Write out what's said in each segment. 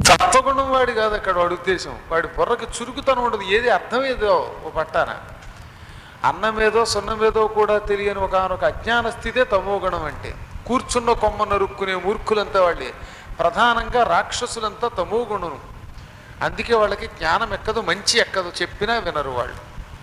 సత్వగుణం వాడి కాదు అక్కడ వాడి ఉద్దేశం వాడి బుర్రకి చురుకుతనం ఉండదు ఏది అర్థమేదో ఓ పట్టాన అన్నమేదో సున్నమేదో కూడా తెలియని ఒకనొక అజ్ఞాన స్థితే తమో గుణం అంటే కూర్చున్న కొమ్మ నరుక్కునే మూర్ఖులంతా వాళ్ళే ప్రధానంగా రాక్షసులంతా తమో గుణం అందుకే వాళ్ళకి జ్ఞానం ఎక్కదు మంచి ఎక్కదు చెప్పినా వినరు వాళ్ళు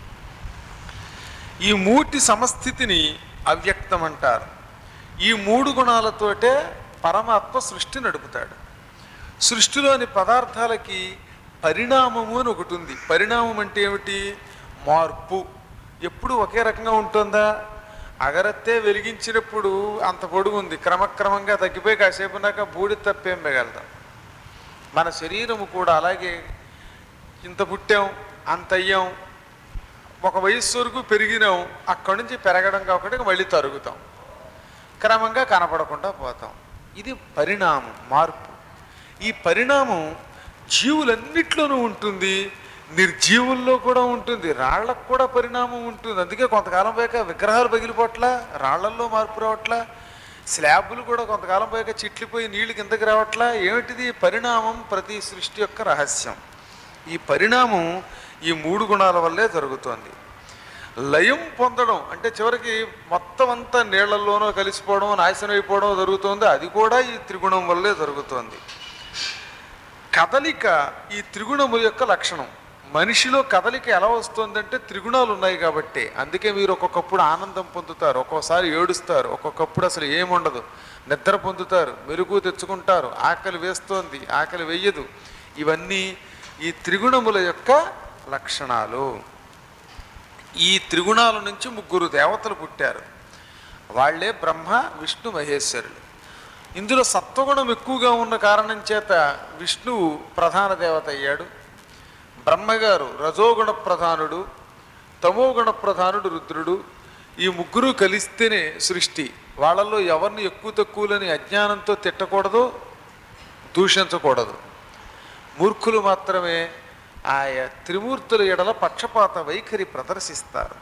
ఈ మూటి సమస్థితిని అవ్యక్తం అంటారు ఈ మూడు గుణాలతోటే పరమాత్మ సృష్టి నడుపుతాడు సృష్టిలోని పదార్థాలకి పరిణామము అని ఒకటి ఉంది పరిణామం అంటే ఏమిటి మార్పు ఎప్పుడు ఒకే రకంగా ఉంటుందా అగరత్తే వెలిగించినప్పుడు అంత పొడుగు ఉంది క్రమక్రమంగా తగ్గిపోయి కాసేపు ఉన్నాక బూడి తప్పేం మిగలదాం మన శరీరము కూడా అలాగే ఇంత పుట్టాం అంత అయ్యాం ఒక వయస్సు వరకు పెరిగినాం అక్కడి నుంచి పెరగడం కాకుండా మళ్ళీ తరుగుతాం క్రమంగా కనపడకుండా పోతాం ఇది పరిణామం మార్పు ఈ పరిణామం జీవులన్నిట్లోనూ ఉంటుంది నిర్జీవుల్లో కూడా ఉంటుంది రాళ్లకు కూడా పరిణామం ఉంటుంది అందుకే కొంతకాలం పోయాక విగ్రహాలు పగిలిపోట్ల రాళ్లల్లో మార్పు రావట్లా స్లాబులు కూడా కొంతకాలం పోయాక చిట్లిపోయి నీళ్లు కిందకి రావట్లా ఏమిటిది పరిణామం ప్రతి సృష్టి యొక్క రహస్యం ఈ పరిణామం ఈ మూడు గుణాల వల్లే జరుగుతోంది లయం పొందడం అంటే చివరికి మొత్తం అంతా నీళ్లలోనో కలిసిపోవడం నాశనం అయిపోవడం జరుగుతోంది అది కూడా ఈ త్రిగుణం వల్లే జరుగుతోంది కదలిక ఈ త్రిగుణముల యొక్క లక్షణం మనిషిలో కదలిక ఎలా వస్తుందంటే త్రిగుణాలు ఉన్నాయి కాబట్టి అందుకే మీరు ఒక్కొక్కప్పుడు ఆనందం పొందుతారు ఒక్కోసారి ఏడుస్తారు ఒక్కొక్కప్పుడు అసలు ఏముండదు నిద్ర పొందుతారు మెరుగు తెచ్చుకుంటారు ఆకలి వేస్తోంది ఆకలి వెయ్యదు ఇవన్నీ ఈ త్రిగుణముల యొక్క లక్షణాలు ఈ త్రిగుణాల నుంచి ముగ్గురు దేవతలు పుట్టారు వాళ్ళే బ్రహ్మ విష్ణు మహేశ్వరులు ఇందులో సత్వగుణం ఎక్కువగా ఉన్న కారణం చేత విష్ణువు ప్రధాన దేవత అయ్యాడు బ్రహ్మగారు రజోగుణ ప్రధానుడు తమోగుణ ప్రధానుడు రుద్రుడు ఈ ముగ్గురు కలిస్తేనే సృష్టి వాళ్ళల్లో ఎవరిని ఎక్కువ తక్కువలని అజ్ఞానంతో తిట్టకూడదు దూషించకూడదు మూర్ఖులు మాత్రమే ఆయా త్రిమూర్తుల ఎడల పక్షపాత వైఖరి ప్రదర్శిస్తారు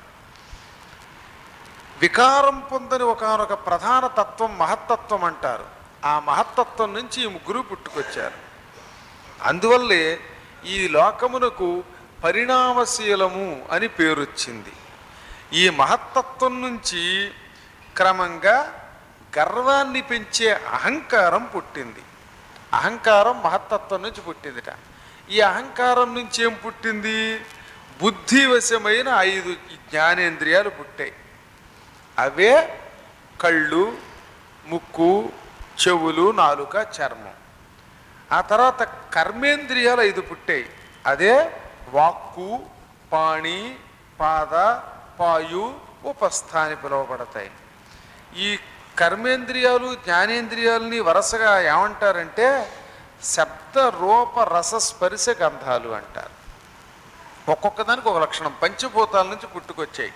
వికారం పొందని ఒకనొక ప్రధాన తత్వం మహత్తత్వం అంటారు ఆ మహత్తత్వం నుంచి ఈ ముగ్గురు పుట్టుకొచ్చారు అందువల్లే ఈ లోకమునకు పరిణామశీలము అని పేరొచ్చింది ఈ మహత్తత్వం నుంచి క్రమంగా గర్వాన్ని పెంచే అహంకారం పుట్టింది అహంకారం మహత్తత్వం నుంచి పుట్టిందిట ఈ అహంకారం నుంచి ఏం పుట్టింది బుద్ధివశమైన ఐదు జ్ఞానేంద్రియాలు పుట్టాయి అవే కళ్ళు ముక్కు చెవులు నాలుక చర్మం ఆ తర్వాత కర్మేంద్రియాలు ఐదు పుట్టాయి అదే వాక్కు పాణి పాద పాయు ఉపస్థాని పిలువబడతాయి ఈ కర్మేంద్రియాలు జ్ఞానేంద్రియాలని వరుసగా ఏమంటారంటే శబ్ద రూప రస స్పర్శ గంధాలు అంటారు ఒక్కొక్క దానికి ఒక లక్షణం పంచభూతాల నుంచి పుట్టుకొచ్చాయి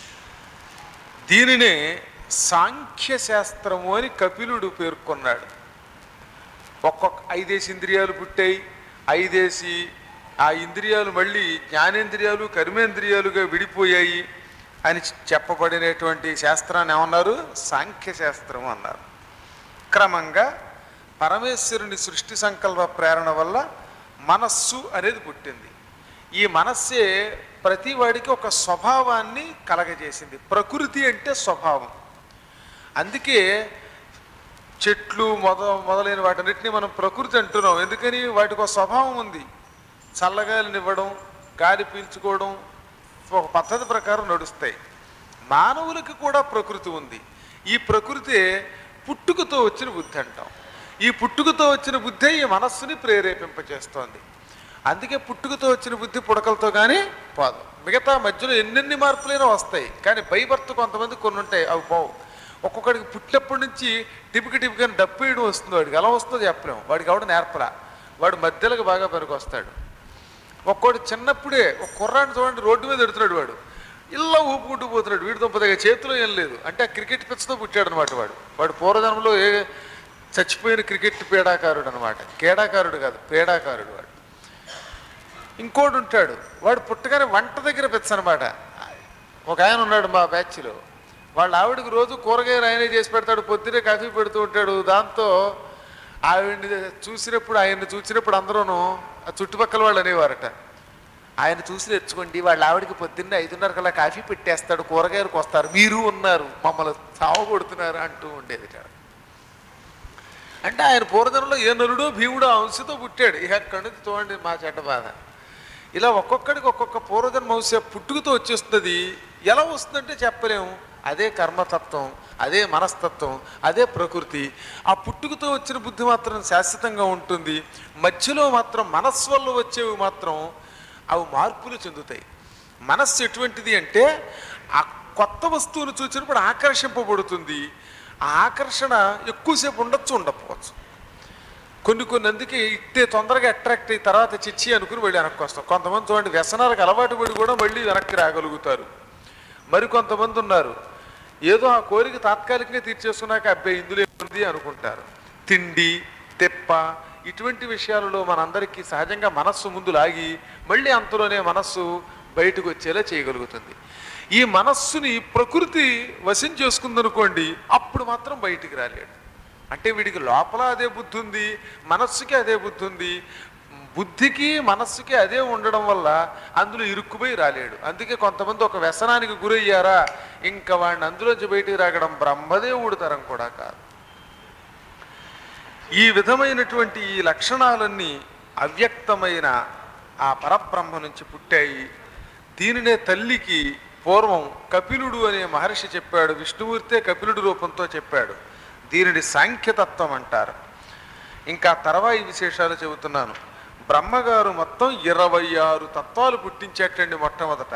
దీనినే సాంఖ్య శాస్త్రము అని కపిలుడు పేర్కొన్నాడు ఒక్కొక్క ఐదేసి ఇంద్రియాలు పుట్టాయి ఐదేసి ఆ ఇంద్రియాలు మళ్ళీ జ్ఞానేంద్రియాలు కర్మేంద్రియాలుగా విడిపోయాయి అని చెప్పబడినటువంటి శాస్త్రాన్ని ఏమన్నారు సాంఖ్య శాస్త్రం అన్నారు క్రమంగా పరమేశ్వరుని సృష్టి సంకల్ప ప్రేరణ వల్ల మనస్సు అనేది పుట్టింది ఈ మనస్సే ప్రతి వాడికి ఒక స్వభావాన్ని కలగజేసింది ప్రకృతి అంటే స్వభావం అందుకే చెట్లు మొద మొదలైన వాటన్నిటిని మనం ప్రకృతి అంటున్నాం ఎందుకని వాటికి ఒక స్వభావం ఉంది చల్లగాలినివ్వడం గాలి పీల్చుకోవడం ఒక పద్ధతి ప్రకారం నడుస్తాయి మానవులకి కూడా ప్రకృతి ఉంది ఈ ప్రకృతే పుట్టుకతో వచ్చిన బుద్ధి అంటాం ఈ పుట్టుకతో వచ్చిన బుద్ధే ఈ మనస్సుని ప్రేరేపింపచేస్తోంది అందుకే పుట్టుకతో వచ్చిన బుద్ధి పుడకలతో కానీ పోదు మిగతా మధ్యలో ఎన్నెన్ని మార్పులైనా వస్తాయి కానీ బైబర్త్ కొంతమంది కొన్ని ఉంటాయి అవి పోవు ఒక్కొక్కడికి పుట్టినప్పటి నుంచి టిపికి టిపికి అని డప్పు వేయడం వస్తుంది వాడికి ఎలా వస్తుందో చెప్పలేము వాడికి ఎవడు నేర్పలా వాడు మధ్యలోకి బాగా పనికి వస్తాడు ఒక్కోడు చిన్నప్పుడే ఒక కుర్రాన్ని చూడండి రోడ్డు మీద ఎడుతున్నాడు వాడు ఇలా ఊపుకుంటూ పోతున్నాడు వీడి దుంపదగా చేతిలో ఏం లేదు అంటే ఆ క్రికెట్ పిచ్చతో పుట్టాడు అనమాట వాడు వాడు పూర్వజన్మలో ఏ చచ్చిపోయిన క్రికెట్ పీడాకారుడు అనమాట క్రీడాకారుడు కాదు పీడాకారుడు వాడు ఇంకోడు ఉంటాడు వాడు పుట్టగానే వంట దగ్గర పెచ్చ అనమాట ఒక ఆయన ఉన్నాడు మా బ్యాచ్లో వాళ్ళ ఆవిడకి రోజు కూరగాయలు ఆయనే చేసి పెడతాడు పొద్దునే కాఫీ పెడుతూ ఉంటాడు దాంతో ఆవిడ్ని చూసినప్పుడు ఆయన్ని చూసినప్పుడు అందరూను ఆ చుట్టుపక్కల వాళ్ళు అనేవారట ఆయన చూసి తెచ్చుకోండి వాళ్ళ ఆవిడకి పొద్దున్నే ఐదున్నర కల్లా కాఫీ పెట్టేస్తాడు కూరగాయలకు వస్తారు మీరు ఉన్నారు మమ్మల్ని సావ కొడుతున్నారు అంటూ ఉండేది అంటే ఆయన పూర్వజనంలో ఏ నలుడో భీముడో అంశతో పుట్టాడు ఇక అక్కడి నుంచి చూడండి మా చెడ్డ బాధ ఇలా ఒక్కొక్కడికి ఒక్కొక్క పూర్వజన్మ అంశ పుట్టుకతో వచ్చేస్తుంది ఎలా వస్తుందంటే చెప్పలేము అదే కర్మతత్వం అదే మనస్తత్వం అదే ప్రకృతి ఆ పుట్టుకతో వచ్చిన బుద్ధి మాత్రం శాశ్వతంగా ఉంటుంది మధ్యలో మాత్రం మనస్సు వల్ల వచ్చేవి మాత్రం అవి మార్పులు చెందుతాయి మనస్సు ఎటువంటిది అంటే ఆ కొత్త వస్తువును చూసినప్పుడు ఆకర్షింపబడుతుంది ఆ ఆకర్షణ ఎక్కువసేపు ఉండొచ్చు ఉండకపోవచ్చు కొన్ని కొన్ని అందుకే ఇట్టే తొందరగా అట్రాక్ట్ అయ్యి తర్వాత చిచ్చి అనుకుని వెళ్ళి వెనక్కి వస్తాం కొంతమంది చూడండి వ్యసనాలకు అలవాటు పడి కూడా మళ్ళీ వెనక్కి రాగలుగుతారు మరి కొంతమంది ఉన్నారు ఏదో ఆ కోరిక తాత్కాలికంగా తీర్చేసుకున్నాక అబ్బాయి ఇందులో ఉంది అనుకుంటారు తిండి తెప్ప ఇటువంటి విషయాలలో మనందరికీ సహజంగా మనస్సు ముందు లాగి మళ్ళీ అంతలోనే మనస్సు బయటకు వచ్చేలా చేయగలుగుతుంది ఈ మనస్సుని ప్రకృతి వశం చేసుకుందనుకోండి అప్పుడు మాత్రం బయటికి రాలేడు అంటే వీడికి లోపల అదే బుద్ధి ఉంది మనస్సుకి అదే బుద్ధి ఉంది బుద్ధికి మనస్సుకి అదే ఉండడం వల్ల అందులో ఇరుక్కుపోయి రాలేడు అందుకే కొంతమంది ఒక వ్యసనానికి గురయ్యారా ఇంకా వాడిని అందులోంచి బయటికి రాగడం బ్రహ్మదేవుడు తరం కూడా కాదు ఈ విధమైనటువంటి ఈ లక్షణాలన్నీ అవ్యక్తమైన ఆ పరబ్రహ్మ నుంచి పుట్టాయి దీనినే తల్లికి పూర్వం కపిలుడు అనే మహర్షి చెప్పాడు విష్ణుమూర్తే కపిలుడు రూపంతో చెప్పాడు దీనిని సాంఖ్యతత్వం అంటారు ఇంకా తర్వాయి విశేషాలు చెబుతున్నాను బ్రహ్మగారు మొత్తం ఇరవై ఆరు తత్వాలు పుట్టించేటండి మొట్టమొదట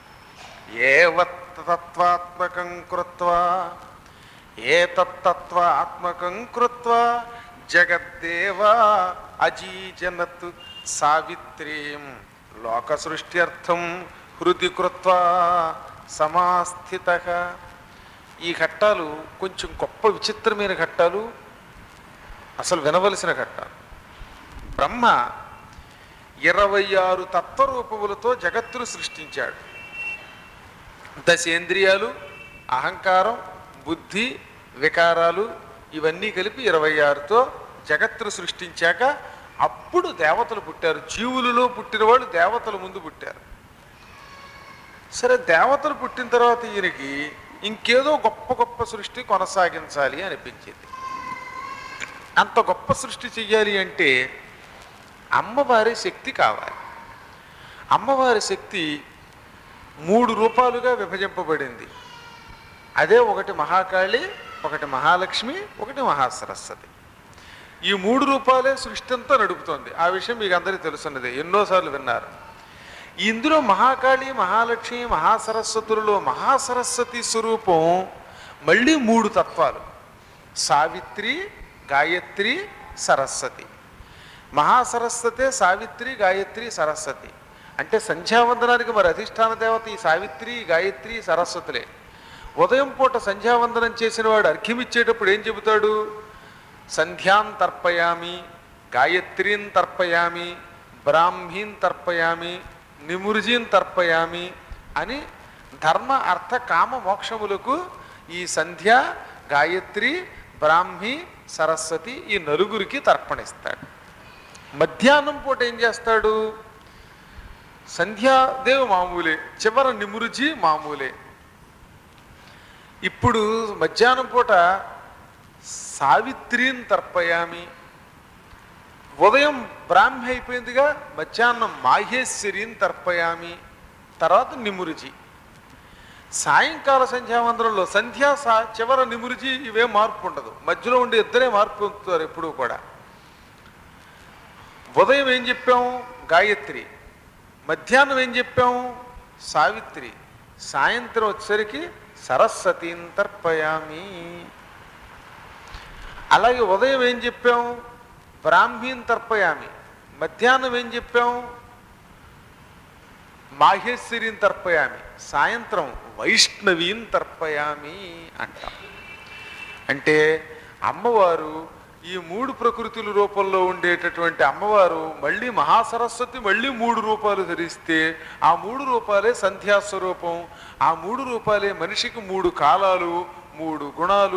ఏవత్తత్వాత్మకం కృత్వా ఏ తత్తత్వాత్మకం కృత్వా జగద్దేవ అజీజనత్ సావిత్రీం లోక సృష్ట్యర్థం హృది కృత్వా సమాస్థిత ఈ ఘట్టాలు కొంచెం గొప్ప విచిత్రమైన ఘట్టాలు అసలు వినవలసిన ఘట్టాలు బ్రహ్మ ఇరవై ఆరు తత్వరూపములతో జగత్తును సృష్టించాడు దశేంద్రియాలు అహంకారం బుద్ధి వికారాలు ఇవన్నీ కలిపి ఇరవై ఆరుతో జగత్తును సృష్టించాక అప్పుడు దేవతలు పుట్టారు జీవులలో పుట్టిన వాళ్ళు దేవతల ముందు పుట్టారు సరే దేవతలు పుట్టిన తర్వాత ఈయనకి ఇంకేదో గొప్ప గొప్ప సృష్టి కొనసాగించాలి అనిపించింది అంత గొప్ప సృష్టి చెయ్యాలి అంటే అమ్మవారి శక్తి కావాలి అమ్మవారి శక్తి మూడు రూపాలుగా విభజింపబడింది అదే ఒకటి మహాకాళి ఒకటి మహాలక్ష్మి ఒకటి మహాసరస్వతి ఈ మూడు రూపాలే సృష్టి అంతా నడుపుతోంది ఆ విషయం మీకు అందరికీ తెలుసున్నది ఎన్నోసార్లు విన్నారు ఇందులో మహాకాళి మహాలక్ష్మి మహాసరస్వతులలో మహాసరస్వతి స్వరూపం మళ్ళీ మూడు తత్వాలు సావిత్రి గాయత్రి సరస్వతి మహాసరస్వతే సావిత్రి గాయత్రి సరస్వతి అంటే సంధ్యావందనానికి మరి అధిష్టాన దేవత ఈ సావిత్రి గాయత్రి సరస్వతులే ఉదయం పూట సంధ్యావందనం చేసిన వాడు అర్ఘ్యమిచ్చేటప్పుడు ఏం చెబుతాడు సంధ్యాం తర్పయామి గాయత్రీం తర్పయామి బ్రాహ్మీం తర్పయామి నిముర్జీం తర్పయామి అని ధర్మ అర్థ కామ మోక్షములకు ఈ సంధ్య గాయత్రి బ్రాహ్మి సరస్వతి ఈ నలుగురికి తర్పణిస్తాడు మధ్యాహ్నం పూట ఏం చేస్తాడు సంధ్యాదేవి మామూలే చివర నిమురుజి మామూలే ఇప్పుడు మధ్యాహ్నం పూట సావిత్రిని తర్పయామి ఉదయం బ్రాహ్మి అయిపోయిందిగా మధ్యాహ్నం మాహేశ్వరిని తర్పయామి తర్వాత నిమురుజి సాయంకాల సంధ్యావందనంలో సంధ్యా సా చివర నిమురుజి ఇవే మార్పు ఉండదు మధ్యలో ఉండే ఇద్దరే మార్పు పొందుతారు ఎప్పుడూ కూడా ఉదయం ఏం చెప్పాం గాయత్రి మధ్యాహ్నం ఏం చెప్పాం సావిత్రి సాయంత్రం వచ్చేసరికి సరస్వతిని తర్పయామి అలాగే ఉదయం ఏం చెప్పాం బ్రాహ్మీని తర్పయామి మధ్యాహ్నం ఏం చెప్పాం మాహేశ్వరిని తర్పయామి సాయంత్రం వైష్ణవీని తర్పయామి అంటాం అంటే అమ్మవారు ఈ మూడు ప్రకృతుల రూపంలో ఉండేటటువంటి అమ్మవారు మళ్ళీ మహాసరస్వతి మళ్ళీ మూడు రూపాలు ధరిస్తే ఆ మూడు రూపాలే సంధ్యాస్వరూపం ఆ మూడు రూపాలే మనిషికి మూడు కాలాలు మూడు గుణాలు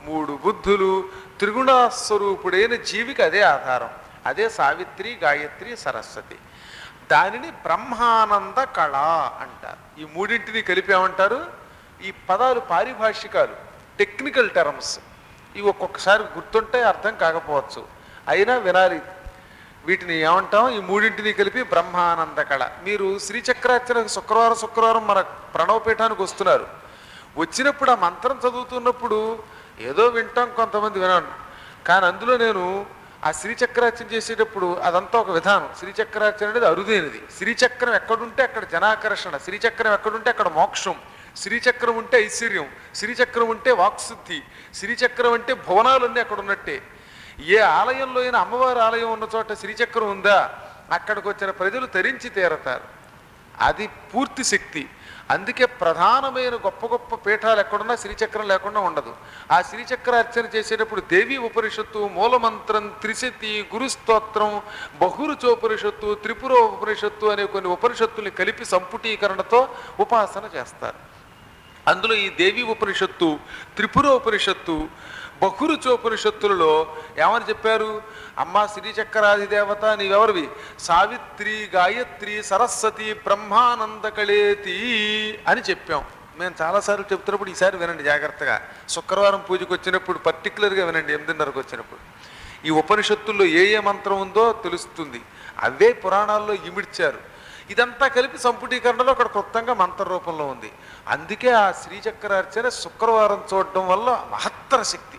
మూడు బుద్ధులు త్రిగుణ స్వరూపుడైన జీవికి అదే ఆధారం అదే సావిత్రి గాయత్రి సరస్వతి దానిని బ్రహ్మానంద కళ అంటారు ఈ మూడింటిని కలిపి ఏమంటారు ఈ పదాలు పారిభాషికాలు టెక్నికల్ టర్మ్స్ ఇవి ఒక్కొక్కసారి గుర్తుంటే అర్థం కాకపోవచ్చు అయినా వినాలి వీటిని ఏమంటాం ఈ మూడింటిని కలిపి బ్రహ్మానంద కళ మీరు శ్రీచక్రార్చన శుక్రవారం శుక్రవారం మన ప్రణవపీఠానికి వస్తున్నారు వచ్చినప్పుడు ఆ మంత్రం చదువుతున్నప్పుడు ఏదో వింటాం కొంతమంది వినాను కానీ అందులో నేను ఆ శ్రీచక్రార్చన చేసేటప్పుడు అదంతా ఒక విధానం శ్రీచక్రార్చన అనేది అరుదైనది శ్రీచక్రం ఎక్కడుంటే అక్కడ జనాకర్షణ శ్రీచక్రం ఎక్కడుంటే అక్కడ మోక్షం శ్రీచక్రం ఉంటే ఐశ్వర్యం శ్రీచక్రం ఉంటే వాక్శుద్ధి శ్రీచక్రం అంటే భువనాలన్నీ అక్కడ ఉన్నట్టే ఏ ఆలయంలో అయినా అమ్మవారి ఆలయం ఉన్న చోట శ్రీచక్రం ఉందా అక్కడికి వచ్చిన ప్రజలు తరించి తీరతారు అది పూర్తి శక్తి అందుకే ప్రధానమైన గొప్ప గొప్ప పీఠాలు ఎక్కడున్నా శ్రీచక్రం లేకుండా ఉండదు ఆ శ్రీచక్ర అర్చన చేసేటప్పుడు దేవీ ఉపనిషత్తు మూలమంత్రం త్రిశతి గురుస్తోత్రం బహురుచోపనిషత్తు త్రిపుర ఉపనిషత్తు అనే కొన్ని ఉపనిషత్తుల్ని కలిపి సంపుటీకరణతో ఉపాసన చేస్తారు అందులో ఈ దేవి ఉపనిషత్తు త్రిపుర ఉపనిషత్తు బహురుచోపనిషత్తులలో ఏమని చెప్పారు అమ్మా శ్రీచక్రాది దేవత నీవెవరివి సావిత్రి గాయత్రి సరస్వతి బ్రహ్మానంద కళేతి అని చెప్పాం మేము చాలాసార్లు చెప్తున్నప్పుడు ఈసారి వినండి జాగ్రత్తగా శుక్రవారం పూజకు వచ్చినప్పుడు పర్టికులర్గా వినండి ఎనిమిదిన్నరకు వచ్చినప్పుడు ఈ ఉపనిషత్తుల్లో ఏ ఏ మంత్రం ఉందో తెలుస్తుంది అవే పురాణాల్లో ఇమిడ్చారు ఇదంతా కలిపి సంపుటీకరణలో అక్కడ క్లుప్తంగా మంత్ర రూపంలో ఉంది అందుకే ఆ శ్రీచక్రార్చన శుక్రవారం చూడడం వల్ల మహత్తర శక్తి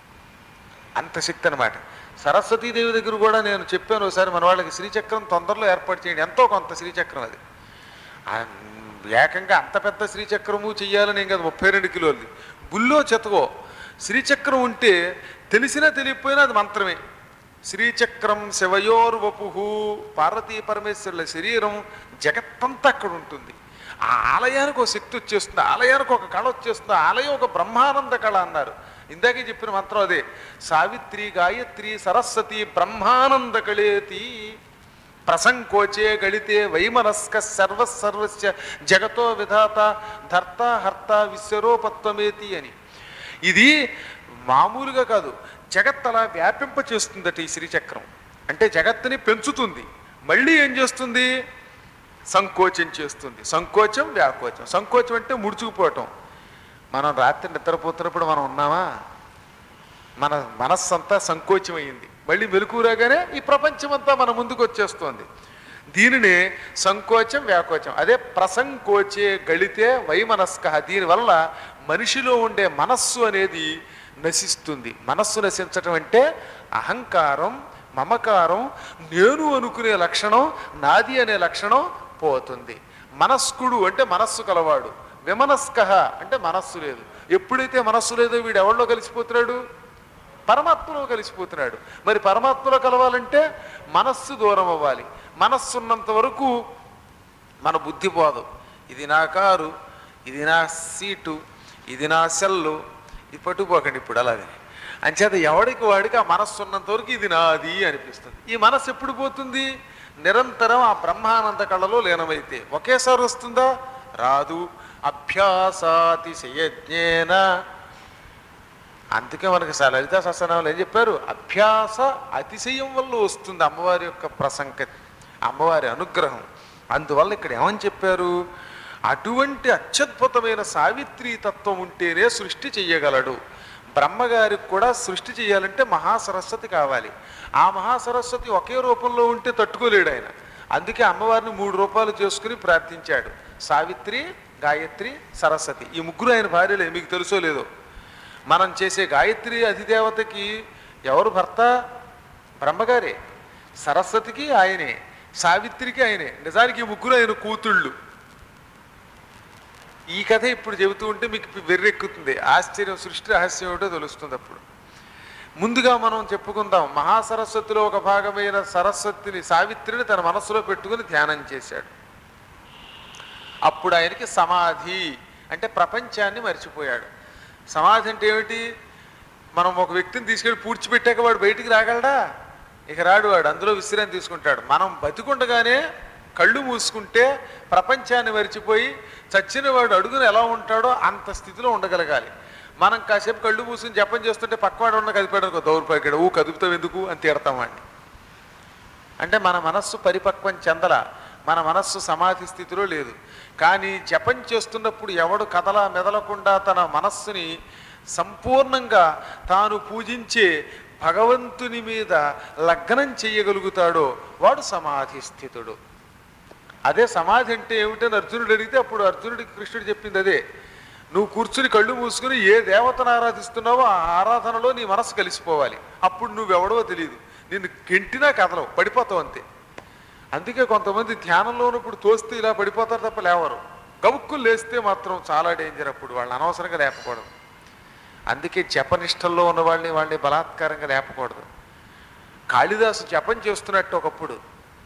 అంత శక్తి అనమాట సరస్వతీదేవి దగ్గర కూడా నేను చెప్పాను ఒకసారి మన వాళ్ళకి శ్రీచక్రం తొందరలో ఏర్పాటు చేయండి ఎంతో కొంత శ్రీచక్రం అది ఆ, ఏకంగా అంత పెద్ద శ్రీచక్రము చెయ్యాలని ఏం కాదు ముప్పై రెండు కిలోలు బుల్లో చెతకో శ్రీచక్రం ఉంటే తెలిసినా తెలియకపోయినా అది మంత్రమే శ్రీచక్రం శివయోర్వపు పార్వతీ పరమేశ్వరుల శరీరం జగత్తంతా అక్కడ ఉంటుంది ఆ ఆలయానికి ఒక శక్తి వచ్చేస్తుంది ఆలయానికి ఒక కళ వచ్చేస్తుంది ఆ ఆలయం ఒక బ్రహ్మానంద కళ అన్నారు ఇందాకే చెప్పిన మంత్రం అదే సావిత్రి గాయత్రి సరస్వతి బ్రహ్మానంద కళేతి ప్రసంకోచే గళితే వైమనస్క సర్వసర్వస్య జగతో విధాత ధర్త హర్త విశ్వరూపత్వమేతి అని ఇది మామూలుగా కాదు జగత్ అలా వ్యాపింప చేస్తుందట ఈ శ్రీచక్రం అంటే జగత్తుని పెంచుతుంది మళ్ళీ ఏం చేస్తుంది సంకోచం చేస్తుంది సంకోచం వ్యాకోచం సంకోచం అంటే ముడుచుకుపోవటం మనం రాత్రి నిద్రపోతున్నప్పుడు మనం ఉన్నామా మన మనస్సు అంతా సంకోచమైంది మళ్ళీ మెలకు రాగానే ఈ ప్రపంచమంతా మన ముందుకు వచ్చేస్తోంది దీనినే సంకోచం వ్యాకోచం అదే ప్రసంకోచే గళితే వైమనస్క దీనివల్ల మనిషిలో ఉండే మనస్సు అనేది నశిస్తుంది మనస్సు నశించటం అంటే అహంకారం మమకారం నేను అనుకునే లక్షణం నాది అనే లక్షణం పోతుంది మనస్కుడు అంటే మనస్సు కలవాడు విమనస్క అంటే మనస్సు లేదు ఎప్పుడైతే మనస్సు లేదో వీడు ఎవరిలో కలిసిపోతున్నాడు పరమాత్మలో కలిసిపోతున్నాడు మరి పరమాత్మలో కలవాలంటే మనస్సు దూరం అవ్వాలి మనస్సు ఉన్నంత వరకు మన బుద్ధి పోదు ఇది నా కారు ఇది నా సీటు ఇది నా సెల్లు ఇది పట్టుకుపోకండి ఇప్పుడు అలాగే అంచేత ఎవడికి వాడికి ఆ మనస్సు ఉన్నంత వరకు ఇది నాది అనిపిస్తుంది ఈ మనస్సు ఎప్పుడు పోతుంది నిరంతరం ఆ బ్రహ్మానంద కళలో లీనమైతే ఒకేసారి వస్తుందా రాదు అభ్యాసాతిశయజ్ఞేన అందుకే మనకి స- లలితా సహస్రనామాలు ఏం చెప్పారు అభ్యాస అతిశయం వల్ల వస్తుంది అమ్మవారి యొక్క ప్రసంగతి అమ్మవారి అనుగ్రహం అందువల్ల ఇక్కడ ఏమని చెప్పారు అటువంటి అత్యద్భుతమైన సావిత్రి తత్వం ఉంటేనే సృష్టి చెయ్యగలడు బ్రహ్మగారికి కూడా సృష్టి చేయాలంటే మహాసరస్వతి కావాలి ఆ మహాసరస్వతి ఒకే రూపంలో ఉంటే తట్టుకోలేడు ఆయన అందుకే అమ్మవారిని మూడు రూపాయలు చేసుకుని ప్రార్థించాడు సావిత్రి గాయత్రి సరస్వతి ఈ ముగ్గురు ఆయన భార్యలే మీకు తెలుసో లేదో మనం చేసే గాయత్రి అధిదేవతకి ఎవరు భర్త బ్రహ్మగారే సరస్వతికి ఆయనే సావిత్రికి ఆయనే నిజానికి ఈ ముగ్గురు ఆయన కూతుళ్ళు ఈ కథ ఇప్పుడు చెబుతూ ఉంటే మీకు వెర్రెక్కుతుంది ఆశ్చర్యం సృష్టి రహస్యం ఏమిటో తెలుస్తుంది అప్పుడు ముందుగా మనం చెప్పుకుందాం మహాసరస్వతిలో ఒక భాగమైన సరస్వతిని సావిత్రిని తన మనస్సులో పెట్టుకుని ధ్యానం చేశాడు అప్పుడు ఆయనకి సమాధి అంటే ప్రపంచాన్ని మర్చిపోయాడు సమాధి అంటే ఏమిటి మనం ఒక వ్యక్తిని తీసుకెళ్ళి పూడ్చిపెట్టాక వాడు బయటికి రాగలడా ఇక రాడు వాడు అందులో విశ్రాంతి తీసుకుంటాడు మనం బతికుండగానే కళ్ళు మూసుకుంటే ప్రపంచాన్ని మరిచిపోయి చచ్చిన వాడు అడుగున ఎలా ఉంటాడో అంత స్థితిలో ఉండగలగాలి మనం కాసేపు కళ్ళు మూసుకుని జపం చేస్తుంటే పక్కవాడు ఉన్న కదిపాడు అనుకో దౌర్భాగ్యుడు ఊ కదుపుతావు ఎందుకు అని తీడతామండి అంటే మన మనస్సు పరిపక్వం చెందల మన మనస్సు సమాధి స్థితిలో లేదు కానీ జపం చేస్తున్నప్పుడు ఎవడు కదల మెదలకుండా తన మనస్సుని సంపూర్ణంగా తాను పూజించే భగవంతుని మీద లగ్నం చేయగలుగుతాడో వాడు సమాధి స్థితుడు అదే సమాధి అంటే ఏమిటని అర్జునుడు అడిగితే అప్పుడు అర్జునుడికి కృష్ణుడు చెప్పింది అదే నువ్వు కూర్చుని కళ్ళు మూసుకుని ఏ దేవతను ఆరాధిస్తున్నావో ఆ ఆరాధనలో నీ మనసు కలిసిపోవాలి అప్పుడు నువ్వెవడవో తెలియదు నిన్ను గెంటినా కదలవు పడిపోతావు అంతే అందుకే కొంతమంది ధ్యానంలో ఉన్నప్పుడు తోస్తే ఇలా పడిపోతారు తప్ప లేవరు గబుక్కులు లేస్తే మాత్రం చాలా డేంజర్ అప్పుడు వాళ్ళు అనవసరంగా లేపకూడదు అందుకే జపనిష్టల్లో ఉన్న వాళ్ళని వాళ్ళని బలాత్కారంగా లేపకూడదు కాళిదాసు జపం చేస్తున్నట్టు ఒకప్పుడు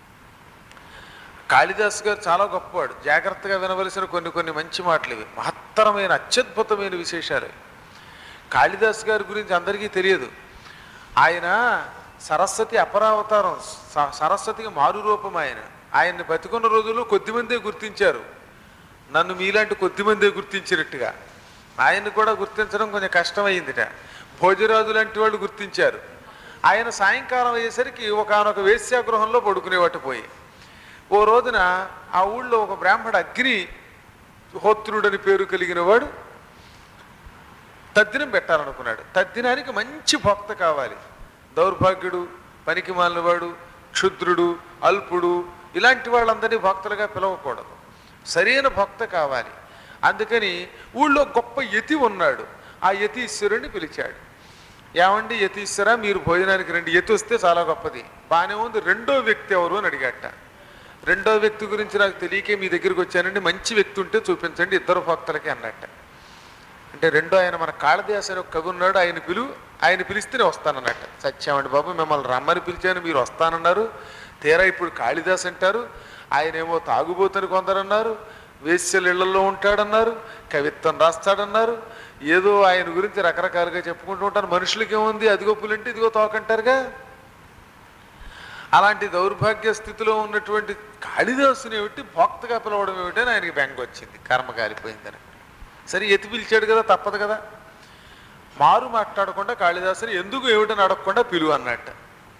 కాళిదాస్ గారు చాలా గొప్పవాడు జాగ్రత్తగా వినవలసిన కొన్ని కొన్ని మంచి మాటలు ఇవి మహత్తరమైన అత్యద్భుతమైన విశేషాలు ఇవి. కాళిదాస్ గారి గురించి అందరికీ తెలియదు ఆయన సరస్వతి అపరావతారం స- సరస్వతికి మారు రూపం ఆయన ఆయన్ని బతికున్న రోజుల్లో కొద్దిమందే గుర్తించారు నన్ను మీలాంటి కొద్దిమందే గుర్తించినట్టుగా ఆయన్ని కూడా గుర్తించడం కొంచెం కష్టమైందిట భోజరాజు లాంటి వాళ్ళు గుర్తించారు ఆయన సాయంకాలం అయ్యేసరికి ఒకనొక వేశ్యాగృహంలో పడుకునేవాటి పోయి ఓ రోజున ఆ ఊళ్ళో ఒక బ్రాహ్మణ అగ్ని హోత్రుడని పేరు కలిగిన వాడు తద్దినం పెట్టాలనుకున్నాడు తద్దినానికి మంచి భక్త కావాలి దౌర్భాగ్యుడు పనికి మాలినవాడు క్షుద్రుడు అల్పుడు ఇలాంటి వాళ్ళందరినీ భక్తులుగా పిలవకూడదు సరైన భక్త కావాలి అందుకని ఊళ్ళో గొప్ప యతి ఉన్నాడు ఆ యతీశ్వరుని పిలిచాడు ఏమండి యతీశ్వర మీరు భోజనానికి రండి యతి వస్తే చాలా గొప్పది బాగానే ఉంది రెండో వ్యక్తి ఎవరు అని అడిగాట రెండో వ్యక్తి గురించి నాకు తెలియకే మీ దగ్గరికి వచ్చానండి మంచి వ్యక్తి ఉంటే చూపించండి ఇద్దరు భక్తులకి అన్నట్ట అంటే రెండో ఆయన మన కాళదాస్ అని ఒక కవి ఉన్నాడు ఆయన పిలు ఆయన పిలిస్తేనే వస్తానన్నట్ట సత్యమండి బాబు మిమ్మల్ని రమ్మని పిలిచాను మీరు వస్తానన్నారు తీరా ఇప్పుడు కాళిదాస్ అంటారు ఆయన ఏమో తాగుబోతని కొందరన్నారు వేశ్యల ఇళ్లలో ఉంటాడన్నారు కవిత్వం రాస్తాడన్నారు ఏదో ఆయన గురించి రకరకాలుగా చెప్పుకుంటూ ఉంటారు మనుషులకి ఏముంది అదిగో పులంటే ఇదిగో తోకంటారుగా అలాంటి దౌర్భాగ్య స్థితిలో ఉన్నటువంటి కాళిదాసుని ఏమిటి భోక్తగా పిలవడం ఏమిటి అని ఆయనకి బెంగ వచ్చింది కర్మ కాలిపోయిందని సరే ఎత్తి పిలిచాడు కదా తప్పదు కదా మారు మాట్లాడకుండా కాళిదాసుని ఎందుకు ఏమిటని అడగకుండా పిలువు అన్నట్ట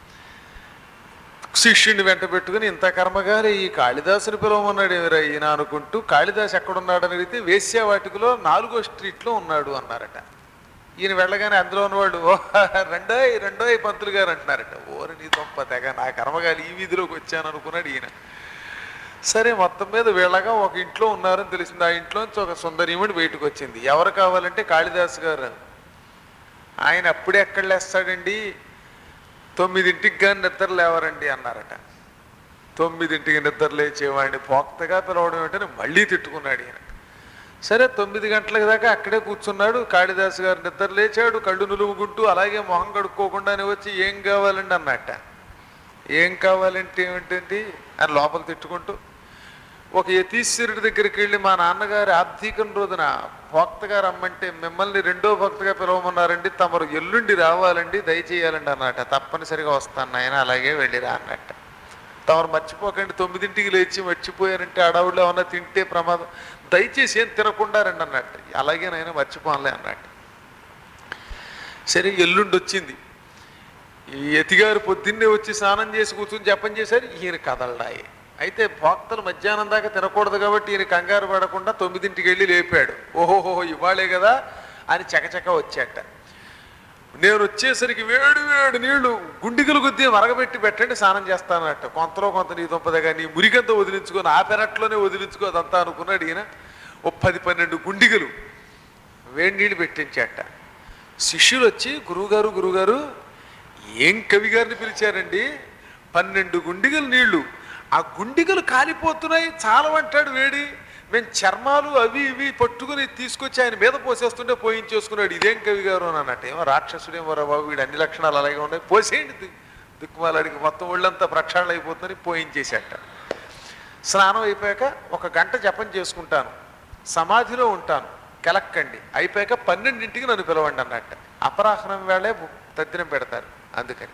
శిష్యుడిని వెంట పెట్టుకుని ఇంత కర్మగారి ఈ కాళిదాసుని పిలవమన్నాడు ఏమిరా ఈయన అనుకుంటూ కాళిదాసు ఎక్కడున్నాడని అడిగితే వేశ్యావాటికలో నాలుగో స్ట్రీట్లో ఉన్నాడు అన్నారట ఈయన వెళ్ళగానే అందులో ఉన్నవాడు "ఓ, రెండోయ్ రెండోయ్ పంతులు గారు అంటున్నారట ఓరి నీ తొంప తెగ నా కర్మగాలి ఈ వీధిలోకి వచ్చాను అనుకున్నాడు ఈయన సరే మొత్తం మీద వీళ్ళగా ఒక ఇంట్లో ఉన్నారని తెలిసింది ఆ ఇంట్లోంచి ఒక సుందరీముడి బయటకు వచ్చింది ఎవరు కావాలంటే కాళిదాస్ గారు ఆయన అప్పుడే ఎక్కడ లేస్తాడండి తొమ్మిదింటికి కానీ నిద్ర లేవరండి అన్నారట తొమ్మిదింటికి నిద్ర లేచేవాడిని పోక్తగా పిలవడం ఏంటని మళ్ళీ తిట్టుకున్నాడు ఈయన సరే తొమ్మిది గంటల దాకా అక్కడే కూర్చున్నాడు కాళిదాసు గారు నిద్ర లేచాడు కళ్ళు నులువుకుంటూ అలాగే మొహం కడుక్కోకుండానే వచ్చి ఏం కావాలండి అన్నట్ట ఏం కావాలంటే ఏమిటండి అని లోపల తిట్టుకుంటూ ఒక యతీశ్వరుడి దగ్గరికి వెళ్ళి మా నాన్నగారి ఆర్థికం రోజున భక్తగా రమ్మంటే మిమ్మల్ని రెండో భక్తగా పిలవమన్నారండి తమరు ఎల్లుండి రావాలండి దయచేయాలండి అన్నట తప్పనిసరిగా వస్తాను నాయన అలాగే వెళ్ళిరా అన్నట్ట తమరు మర్చిపోకండి తొమ్మిదింటికి లేచి మర్చిపోయారంటే అడవుల్లో ఏమన్నా తింటే ప్రమాదం దయచేసి ఏం తినకుండా రండి అన్నట్టు అలాగే నాయన మర్చిపోనులే అన్నట్టు సరే ఎల్లుండి వచ్చింది ఈ యతిగారు పొద్దున్నే వచ్చి స్నానం చేసి కూర్చుని జపం చేశారు ఈయన కదలడాయి అయితే భక్తులు మధ్యాహ్నం దాకా తినకూడదు కాబట్టి ఈయన కంగారు పడకుండా తొమ్మిదింటికి వెళ్ళి లేపాడు ఓహోహో ఇవాళే కదా అని చకచక వచ్చాట నేను వచ్చేసరికి వేడి వేడి నీళ్లు గుండిగలు గుద్ది మరగబెట్టి పెట్టండి స్నానం చేస్తానట కొంతలో కొంత నీ దుంపదగా నీ మురిగంతా వదిలించుకొని ఆ పెరట్లోనే వదిలించుకో అదంతా అనుకున్నాడు ఈయన ఓ పది పన్నెండు గుండిగలు వేడి నీళ్ళు పెట్టించాట శిష్యులు వచ్చి గురువుగారు గురువుగారు ఏం కవి గారిని పిలిచారండి పన్నెండు గుండిగలు నీళ్లు ఆ గుండిగలు కాలిపోతున్నాయి చాలమంటాడు వేడి మేము చర్మాలు అవి ఇవి పట్టుకుని తీసుకొచ్చి ఆయన మీద పోసేస్తుంటే పోయించేసుకున్నాడు ఇదేం కవి గారు అని అన్నట్టు ఏమో రాక్షసుడేమో రా బాబు వీడు అన్ని లక్షణాలు అలాగే ఉన్నాయి పోసేయండి ది- దిక్కుమాలాడికి మొత్తం ఒళ్ళంతా ప్రక్షాళన అయిపోతుందని పోయించేసేట స్నానం అయిపోయాక ఒక గంట జపం చేసుకుంటాను సమాధిలో ఉంటాను కెలక్కండి అయిపోయాక పన్నెండింటికి నన్ను పిలవండి అన్నట్ట అపరాహ్నం వేళే తద్దినం పెడతారు అందుకని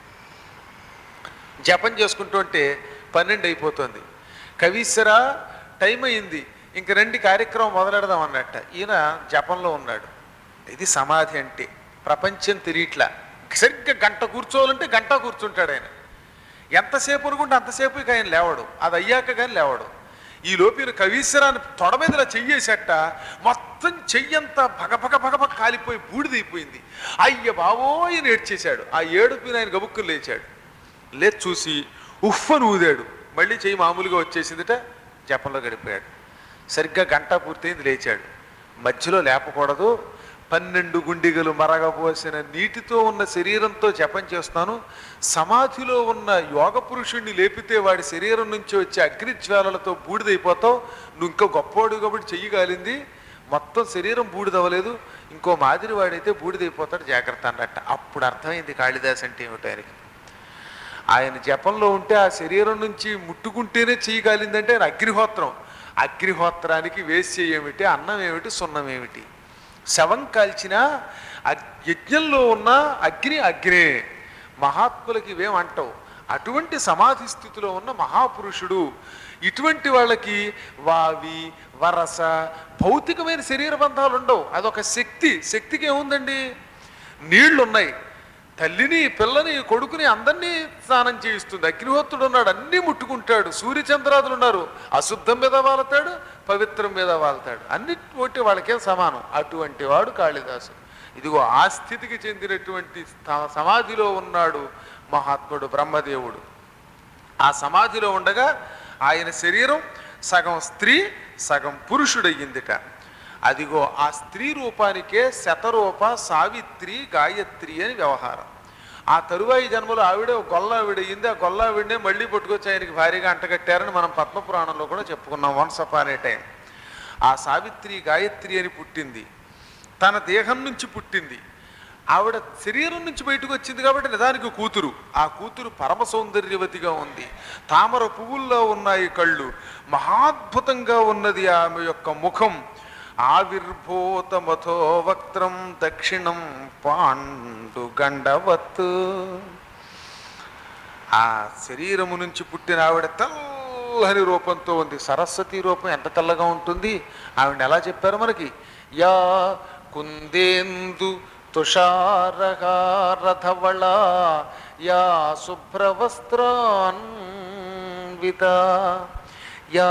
జపం చేసుకుంటుంటే పన్నెండు అయిపోతుంది కవీశ్వర టైం అయింది ఇంక రండి కార్యక్రమం మొదలెడదాం అన్నట్ట ఈయన జపంలో ఉన్నాడు ఇది సమాధి అంటే ప్రపంచం తిరిగిట్లా సరిగ్గా గంట కూర్చోవాలంటే గంట కూర్చుంటాడు ఆయన ఎంతసేపు అనుకుంటే అంతసేపు ఇక ఆయన లేవడు అది అయ్యాక కానీ లేవడు ఈ లోపల కవీశ్వరాన్ని తొడ మీద ఇలా చెయ్యేసట మొత్తం చెయ్యంతా భగభగ భగభగ కాలిపోయి బూడిదైపోయింది అయ్య బావోయ్ అని ఏడ్చేశాడు ఆ ఏడుపుని ఆయన గబుక్కులు లేచాడు లేచి చూసి ఉఫ్ఫను ఊదాడు మళ్ళీ చెయ్యి మామూలుగా వచ్చేసిందిట జపంలో గడిపాడు సరిగ్గా గంట పూర్తయింది లేచాడు మధ్యలో లేపకూడదు పన్నెండు గుండిగలు మరగపోసిన నీటితో ఉన్న శరీరంతో జపం చేస్తున్నాను సమాధిలో ఉన్న యోగ పురుషుణ్ణి లేపితే వాడి శరీరం నుంచి వచ్చే అగ్నిజ్వాలలతో బూడిదైపోతావు నువ్వు ఇంకా గొప్పవాడు కాబట్టి చెయ్యి కాలింది మొత్తం శరీరం బూడిదవ్వలేదు ఇంకో మాదిరి వాడైతే బూడిదైపోతాడు జాగ్రత్త అన్నట్ట అప్పుడు అర్థమైంది కాళిదాస్ అంటే ఏమిటో ఆయనకి ఆయన జపంలో ఉంటే ఆ శరీరం నుంచి ముట్టుకుంటేనే చెయ్యి కాలిందంటే ఆయన అగ్నిహోత్రం అగ్నిహోత్రానికి వేసి ఏమిటి అన్నం ఏమిటి సున్నం ఏమిటి శవం కాల్చిన అగ్- యజ్ఞంలో ఉన్న అగ్ని అగ్నే మహాత్ములకి ఇవేం అంటావు అటువంటి సమాధి స్థితిలో ఉన్న మహాపురుషుడు ఇటువంటి వాళ్ళకి వావి వరస భౌతికమైన శరీర బంధాలు ఉండవు అదొక శక్తి శక్తికి ఏముందండి నీళ్లు ఉన్నాయి తల్లిని పిల్లని కొడుకుని అందరినీ స్నానం చేయిస్తుంది అగ్నిహోత్రుడు ఉన్నాడు అన్నీ ముట్టుకుంటాడు సూర్యచంద్రాదులు ఉన్నారు అశుద్ధం మీద వాళ్తాడు పవిత్రం మీద వాళ్తాడు అన్నిటి వాళ్ళకే సమానం అటువంటి వాడు కాళిదాసు ఇదిగో ఆ స్థితికి చెందినటువంటి స్థ- సమాధిలో ఉన్నాడు మహాత్ముడు బ్రహ్మదేవుడు ఆ సమాధిలో ఉండగా ఆయన శరీరం సగం స్త్రీ సగం పురుషుడయ్యిందిట అదిగో ఆ స్త్రీ రూపానికే శతరూప సావిత్రి గాయత్రి అని వ్యవహారం ఆ తరువాయి జన్మలో ఆవిడ ఒక గొల్లావిడ అయ్యింది ఆ గొల్లావిడనే మళ్ళీ పట్టుకొచ్చి ఆయనకి భారీగా అంటగట్టారని మనం పద్మపురాణంలో కూడా చెప్పుకున్నాం వన్స్ అప్ అనే టైం ఆ సావిత్రి గాయత్రి అని పుట్టింది తన దేహం నుంచి పుట్టింది ఆవిడ శరీరం నుంచి బయటకు వచ్చింది కాబట్టి నిజానికి కూతురు ఆ కూతురు పరమ సౌందర్యవతిగా ఉంది తామర పువ్వుల్లో ఉన్నాయి కళ్ళు మహాద్భుతంగా ఉన్నది ఆమె యొక్క ముఖం ఆవిర్భూతమథో వక్త్రం దక్షిణం పాండుగండవత్ ఆ శరీరము నుంచి పుట్టిన ఆవిడ తెల్లని రూపంతో ఉంది సరస్వతి రూపం ఎంత తెల్లగా ఉంటుంది ఆవిడ ఎలా చెప్పారు మనకి యా కుందేందు తుషారహారథవళ యా శుభ్రవస్త్రాన్విత యా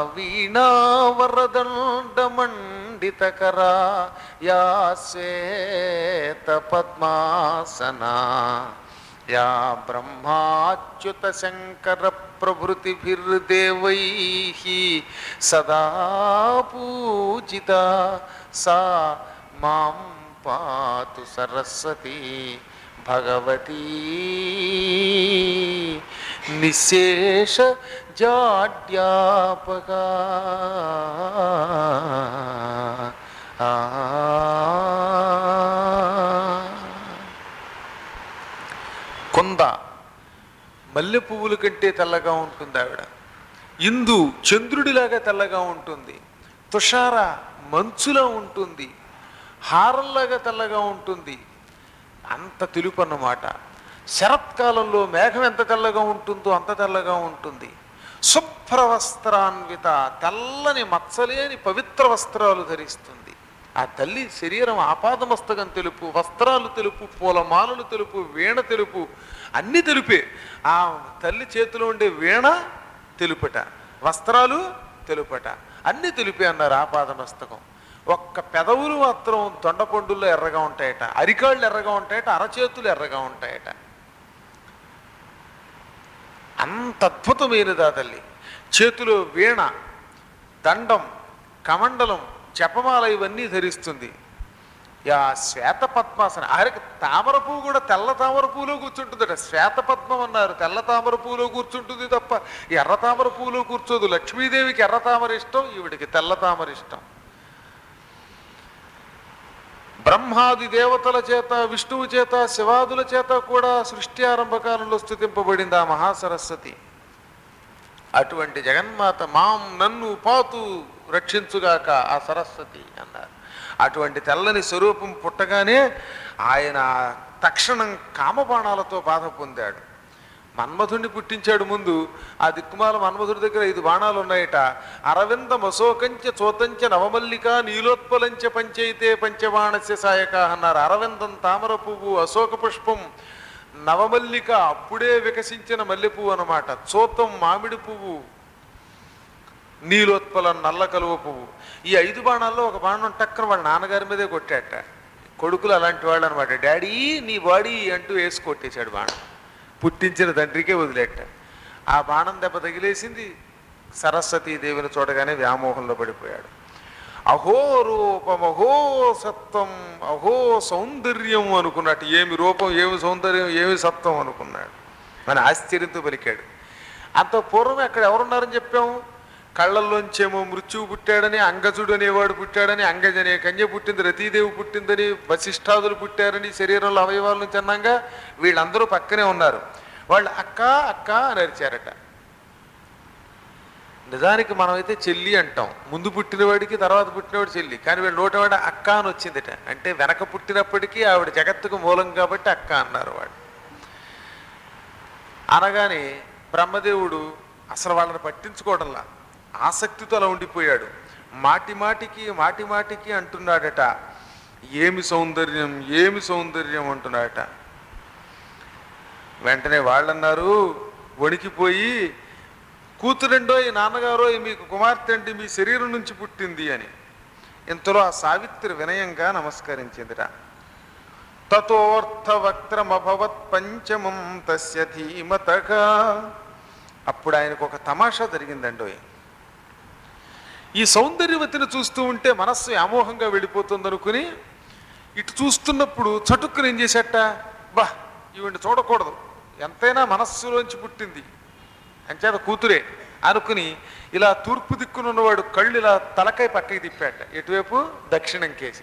వీణావరదండమండితకరా యా శ్వేత పద్మాసనా యా బ్రహ్మాచ్యుత శంకర ప్రభృతిభిర్దేవై సదా పూజిత సా మాం పాతు సరస్వతి భగవతీ నిశేష జాడ్యాపగా కొంద మల్లె పువ్వుల కంటే తెల్లగా ఉంటుంది ఆవిడ ఇందు చంద్రుడిలాగా తెల్లగా ఉంటుంది తుషార మంచులా ఉంటుంది హారంలాగా తెల్లగా ఉంటుంది అంత తెలుపు అన్నమాట శరత్కాలంలో మేఘం ఎంత తెల్లగా ఉంటుందో అంత తెల్లగా ఉంటుంది శుభ్రవస్త్రాన్విత తెల్లని మచ్చలేని పవిత్ర వస్త్రాలు ధరిస్తుంది ఆ తల్లి శరీరం ఆపాదమస్తకం తెలుపు వస్త్రాలు తెలుపు పూలమాలలు తెలుపు వీణ తెలుపు అన్ని తెలుపే ఆ తల్లి చేతిలో ఉండే వీణ తెలుపట వస్త్రాలు తెలుపట అన్ని తెలిపే అన్నారు ఆపాదమస్తకం ఒక్క పెదవులు మాత్రం తొండపండుల్లో ఎర్రగా ఉంటాయట అరికాళ్ళు ఎర్రగా ఉంటాయట అరచేతులు ఎర్రగా ఉంటాయట అంత అద్భుతమైనదా తల్లి చేతిలో వీణ దండం కమండలం జపమాల ఇవన్నీ ధరిస్తుంది యా శ్వేత పద్మాసన ఆఖరికి తామర పువ్వు కూడా తెల్ల తామర పువ్వులో కూర్చుంటుందట శ్వేత పద్మం అన్నారు తెల్ల తామర పువ్వులో కూర్చుంటుంది తప్ప ఎర్ర తామర పువ్వులో కూర్చోదు లక్ష్మీదేవికి ఎర్ర తామర ఇష్టం ఈవిడికి తెల్ల తామర ఇష్టం బ్రహ్మాది దేవతల చేత విష్ణువు చేత శివాదుల చేత కూడా సృష్టి ఆరంభకాలంలో స్థుతింపబడింది ఆ మహాసరస్వతి అటువంటి జగన్మాత మాం నన్ను పాతు రక్షించుగాక ఆ సరస్వతి అన్నారు అటువంటి తెల్లని స్వరూపం పుట్టగానే ఆయన తక్షణం కామబాణాలతో బాధ పొందాడు మన్మధుడిని పుట్టించాడు ముందు ఆ దిక్కుమాల మన్మధుడి దగ్గర ఐదు బాణాలు ఉన్నాయట అరవింద మసోకంచ చోతంచ నవమల్లిక నీలోత్పలంచ పంచైతే పంచబాణస్య సాయక అన్నారు అరవిందం తామర పువ్వు అశోక పుష్పం నవమల్లిక అప్పుడే వికసించిన మల్లె పువ్వు అనమాట చోతం మామిడి పువ్వు నీలోత్పలం నల్ల కలువ పువ్వు ఈ ఐదు బాణాల్లో ఒక బాణం టక్కన వాళ్ళ నాన్నగారి మీదే కొట్టాట కొడుకులు అలాంటి వాళ్ళు అనమాట డాడీ నీ బాడీ అంటూ వేసి కొట్టేశాడు బాణం పుట్టించిన తండ్రికే వదిలేట ఆ బాణం దెబ్బ తగిలేసింది సరస్వతీదేవిని చూడగానే వ్యామోహంలో పడిపోయాడు అహో రూపం అహో సత్వం అహో సౌందర్యం అనుకున్నట్టు ఏమి రూపం ఏమి సౌందర్యం ఏమి సత్వం అనుకున్నాడు అని ఆశ్చర్యంతో పలికాడు అంత పూర్వం అక్కడ ఎవరున్నారని చెప్పాము కళ్ళల్లోంచేమో మృత్యువు పుట్టాడని అంగజుడు అనేవాడు పుట్టాడని అంగజ అనే కన్య పుట్టింది రతీదేవి పుట్టిందని వశిష్ఠాదులు పుట్టారని శరీరంలో అవయవాల నుంచి అన్నాగా వీళ్ళందరూ పక్కనే ఉన్నారు వాళ్ళు అక్క అక్క అని అరిచారట నిజానికి మనమైతే చెల్లి అంటాం ముందు పుట్టినవాడికి తర్వాత పుట్టినవాడు చెల్లి కానీ వీళ్ళ నోటవాడ అక్క అని వచ్చిందిట అంటే వెనక పుట్టినప్పటికీ ఆవిడ జగత్తుకు మూలం కాబట్టి అక్క అన్నారు వాడు అనగానే బ్రహ్మదేవుడు అసలు వాళ్ళని పట్టించుకోవడంలా ఆసక్తితో అలా ఉండిపోయాడు మాటి మాటికి మాటి మాటికి అంటున్నాడట ఏమి సౌందర్యం ఏమి సౌందర్యం అంటున్నాడట వెంటనే వాళ్ళన్నారు వణికిపోయి కూతురెండో ఈ నాన్నగారో ఈ మీకు కుమార్తె అండి మీ శరీరం నుంచి పుట్టింది అని ఇంతలో ఆ సావిత్రి వినయంగా నమస్కరించిందిట తతోర్థవక్త్రమభవత్ పంచమం తస్య ధీమతగా అప్పుడు ఆయనకు ఒక తమాషా జరిగిందండోయ్ ఈ సౌందర్యవతిని చూస్తూ ఉంటే మనస్సు వ్యామోహంగా వెళ్ళిపోతుంది అనుకుని ఇటు చూస్తున్నప్పుడు చటుక్కుని ఏం చేసేట బా ఈవిడ చూడకూడదు ఎంతైనా మనస్సులోంచి పుట్టింది అంచేత కూతురే అనుకుని ఇలా తూర్పు దిక్కున ఉన్నవాడు కళ్ళు ఇలా తలకాయ పక్కకి తిప్పాట ఎటువైపు దక్షిణం కేసి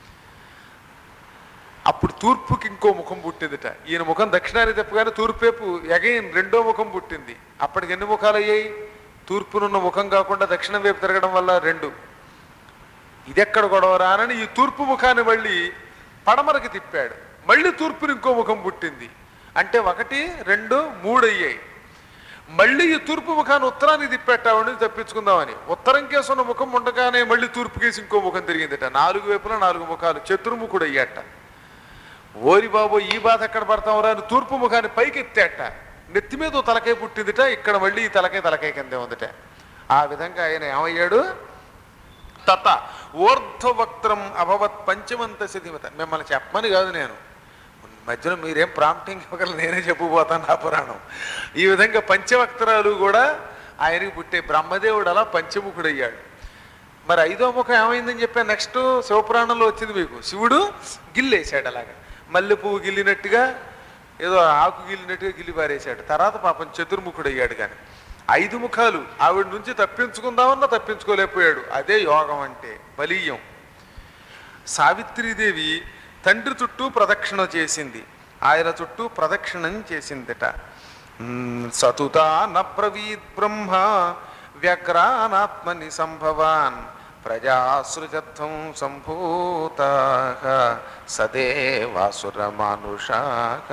అప్పుడు తూర్పుకి ఇంకో ముఖం పుట్టిందిట ఈయన ముఖం దక్షిణానికి తిప్పగానే తూర్పేపు ఎగైన్ రెండో ముఖం పుట్టింది అప్పటికి ఎన్ని ముఖాలు అయ్యాయి తూర్పునున్న ముఖం కాకుండా దక్షిణం వైపు తిరగడం వల్ల రెండు ఇదెక్కడ గొడవరా అని ఈ తూర్పు ముఖాన్ని మళ్ళీ పడమరకి తిప్పాడు మళ్ళీ తూర్పుని ఇంకో ముఖం పుట్టింది అంటే ఒకటి రెండు మూడు అయ్యాయి మళ్ళీ ఈ తూర్పు ముఖాన్ని ఉత్తరానికి తిప్పెట్టామని తప్పించుకుందామని ఉత్తరం కేసు ఉన్న ముఖం ఉండగానే మళ్ళీ తూర్పు కేసు ఇంకో ముఖం తిరిగిందట నాలుగు వైపులా నాలుగు ముఖాలు చతుర్ముఖుడు అయ్యాట ఓరి బాబు ఈ బాధ ఎక్కడ పడతావురా అని తూర్పు ముఖాన్ని పైకి ఎత్తాట నెత్తి మీద ఓ తలకాయ పుట్టిందిట ఇక్కడ మళ్ళీ ఈ తలకాయ తలకాయ కిందే ఉందిట ఆ విధంగా ఆయన ఏమయ్యాడు తత ఊర్ధ్వవక్త్రం అభవత్ పంచమంత సిద్ధిమత మిమ్మల్ని చెప్పమని కాదు నేను మధ్యలో మీరేం ప్రాంప్టింగ్ ఇవ్వగలరు నేనే చెప్పబోతాను నా పురాణం ఈ విధంగా పంచవక్తరాలు కూడా ఆయనకి పుట్టే బ్రహ్మదేవుడు అలా పంచముఖుడయ్యాడు మరి ఐదో ముఖం ఏమైందని చెప్పాను నెక్స్ట్ శివపురాణంలో వచ్చింది మీకు శివుడు గిల్లేశాడు అలాగా మల్లె పువ్వు గిల్లినట్టుగా ఏదో ఆకు గిల్లినట్టుగా గిల్లి పారేశాడు తర్వాత పాపం చతుర్ముఖుడు అయ్యాడు కానీ ఐదు ముఖాలు ఆవిడ నుంచి తప్పించుకుందామన్నా తప్పించుకోలేకపోయాడు అదే యోగం అంటే బలీయం సావిత్రీదేవి తండ్రి చుట్టూ ప్రదక్షిణ చేసింది ఆయన చుట్టూ ప్రదక్షిణం చేసిందిట మ్, సతుతా నబ్రవీద్ బ్రహ్మ వ్యగ్రానాత్మని సంభవాన్ ప్రజాసృజత్వం సంభూత సదేవాసుర మానుషాక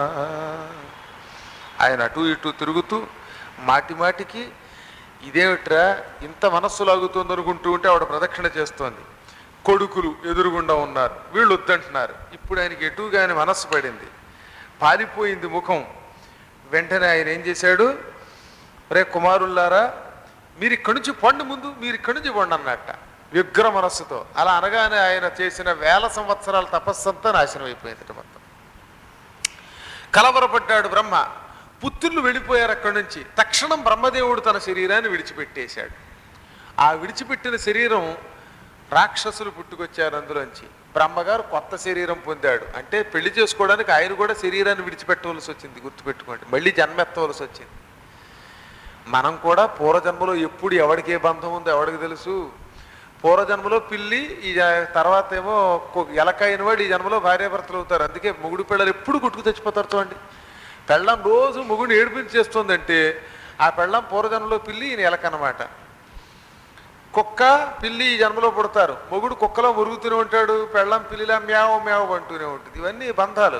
ఆయన అటు ఇటు తిరుగుతూ మాటి మాటికి ఇదేమిట్రా ఇంత మనస్సు లాగుతోంది అనుకుంటూ ఉంటే ఆవిడ ప్రదక్షిణ చేస్తోంది కొడుకులు ఎదురుగుండా ఉన్నారు వీళ్ళు వద్దంటున్నారు ఇప్పుడు ఆయనకి ఎటుగాని మనస్సు పడింది పాలిపోయింది ముఖం వెంటనే ఆయన ఏం చేశాడు రే కుమారుల్లారా మీరు ఇక్కడి నుంచి పండు ముందు మీరు ఇక్కడి నుంచి పండు అన్నట్ట విగ్ర మనస్సుతో అలా అనగానే ఆయన చేసిన వేల సంవత్సరాల తపస్సంతా నాశనం అయిపోయింది మొత్తం కలవరపడ్డాడు బ్రహ్మ పుత్రులు వెళ్ళిపోయారు అక్కడి నుంచి తక్షణం బ్రహ్మదేవుడు తన శరీరాన్ని విడిచిపెట్టేశాడు ఆ విడిచిపెట్టిన శరీరం రాక్షసులు పుట్టుకొచ్చారు అందులోంచి బ్రహ్మగారు కొత్త శరీరం పొందాడు అంటే పెళ్లి చేసుకోవడానికి ఆయన కూడా శరీరాన్ని విడిచిపెట్టవలసి వచ్చింది గుర్తుపెట్టుకోండి మళ్ళీ జన్మెత్తవలసి వచ్చింది మనం కూడా పూర్వజన్మలో ఎప్పుడు ఎవరికి ఏ బంధం ఉందో ఎవరికి తెలుసు పూర్వజన్మలో పిల్లి ఈ జ- తర్వాత ఏమో కొ- ఎలక అయిన వాడు ఈ జన్మలో భార్యాభర్తలు అవుతారు అందుకే మొగుడు పిల్లలు ఎప్పుడు కొట్టుకు తెచ్చిపోతారు చూడండి పెళ్ళం రోజు మొగుడిని ఏడిపించి చేస్తుందంటే ఆ పెళ్ళం పూర్వజన్మలో పిల్లి ఈయన ఎలక అన్నమాట కుక్క పిల్లి ఈ జన్మలో పుడతారు మొగుడు కుక్కలో మురుగుతూనే ఉంటాడు పెళ్ళం పిల్లిలా మ్యావ్ మ్యావ్ అంటూనే ఉంటుంది ఇవన్నీ బంధాలు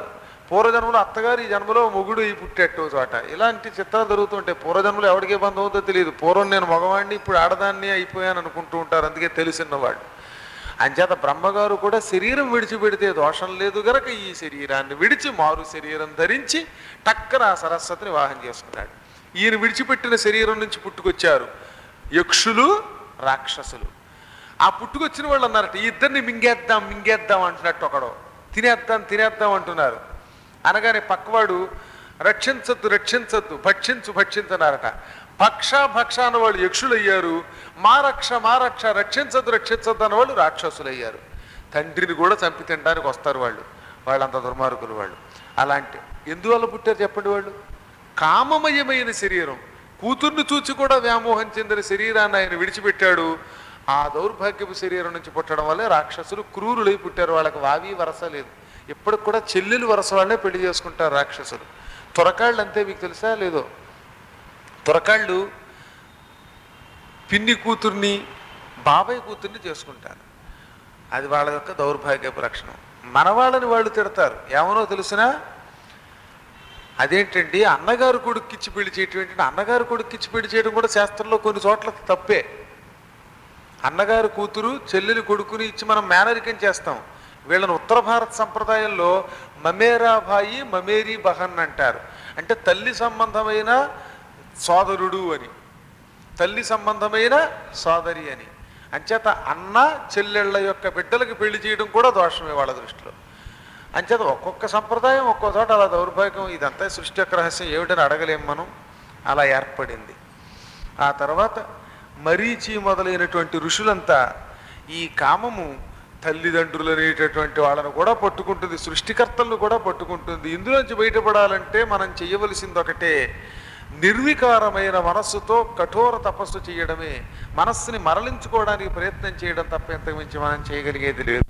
పూర్వజన్మలో అత్తగారు ఈ జన్మలో మొగుడు ఈ పుట్టేట్టు చోట ఇలాంటి చిత్రాలు జరుగుతుంటాయి పూర్వజన్మలో ఎవరికి బంధం అవుతుందో తెలియదు పూర్వం నేను మగవాడిని ఇప్పుడు ఆడదాన్ని అయిపోయాను అనుకుంటూ ఉంటారు అందుకే తెలిసినవాడు అంచేత బ్రహ్మగారు కూడా శరీరం విడిచిపెడితే దోషం లేదు గనక ఈ శరీరాన్ని విడిచి మారు శరీరం ధరించి టక్కన ఆ సరస్వతిని వాహనం చేసుకున్నాడు ఈయన విడిచిపెట్టిన శరీరం నుంచి పుట్టుకొచ్చారు యక్షులు రాక్షసులు ఆ పుట్టుకొచ్చిన వాళ్ళు అన్నారట ఈ ఇద్దరిని మింగేద్దాం మింగేద్దాం అంటున్నట్టు ఒకడు తినేద్దాం తినేద్దాం అంటున్నారు అనగానే పక్కవాడు రక్షించద్దు రక్షించద్దు భక్షించు భక్షించన్నారట భక్ష భక్ష అన్న వాళ్ళు యక్షులు అయ్యారు మా రక్ష మా రక్ష రక్షించద్దు రక్షించద్దు అన్న వాళ్ళు రాక్షసులు అయ్యారు తండ్రిని కూడా చంపి తినడానికి వస్తారు వాళ్ళు వాళ్ళంత దుర్మార్గులు వాళ్ళు అలాంటి ఎందువల్ల పుట్టారు చెప్పండి వాళ్ళు కామమయమైన శరీరం కూతుర్ని చూచి కూడా వ్యామోహం చెందిన శరీరాన్ని ఆయన విడిచిపెట్టాడు ఆ దౌర్భాగ్యపు శరీరం నుంచి పుట్టడం వల్లే రాక్షసులు క్రూరులై పుట్టారు వాళ్ళకి వావి వరస లేదు ఇప్పటికి కూడా చెల్లెలు వరస వాళ్ళే పెళ్లి చేసుకుంటారు రాక్షసులు తురకాళ్ళు అంతే మీకు తెలుసా లేదో తురకాళ్ళు పిన్ని కూతుర్ని బాబాయ్ కూతుర్ని చేసుకుంటారు అది వాళ్ళ యొక్క దౌర్భాగ్యపు లక్షణం మన వాళ్ళని వాళ్ళు తిడతారు ఏమనో తెలిసినా అదేంటండి అన్నగారు కొడుక్కిచ్చి పెళ్లి చేయటం ఏంటంటే అన్నగారు కొడుక్కిచ్చి పెళ్లి చేయడం కూడా శాస్త్రంలో కొన్ని చోట్ల తప్పే అన్నగారు కూతురు చెల్లెలి కొడుకుని ఇచ్చి మనం మేనరికం చేస్తాం వీళ్ళని ఉత్తర భారత సంప్రదాయంలో మమేరాభాయి మమేరీ బహన్ అంటారు అంటే తల్లి సంబంధమైన సోదరుడు అని తల్లి సంబంధమైన సోదరి అని అంచేత అన్న చెల్లెళ్ళ యొక్క బిడ్డలకు పెళ్లి చేయడం కూడా దోషమే వాళ్ళ దృష్టిలో అంచేత ఒక్కొక్క సంప్రదాయం ఒక్కో చోట అలా దౌర్భాగ్యం ఇదంతా సృష్టి యొక్క రహస్యం ఏమిటని అడగలేం మనం అలా ఏర్పడింది ఆ తర్వాత మరీచి మొదలైనటువంటి ఋషులంతా ఈ కామము తల్లిదండ్రులు అనేటటువంటి వాళ్ళను కూడా పట్టుకుంటుంది సృష్టికర్తలను కూడా పట్టుకుంటుంది ఇందులోంచి బయటపడాలంటే మనం చేయవలసింది ఒకటే నిర్వికారమైన మనస్సుతో కఠోర తపస్సు చేయడమే మనస్సుని మరలించుకోవడానికి ప్రయత్నం చేయడం తప్ప ఎంతకు మించి మనం చేయగలిగేది లేదు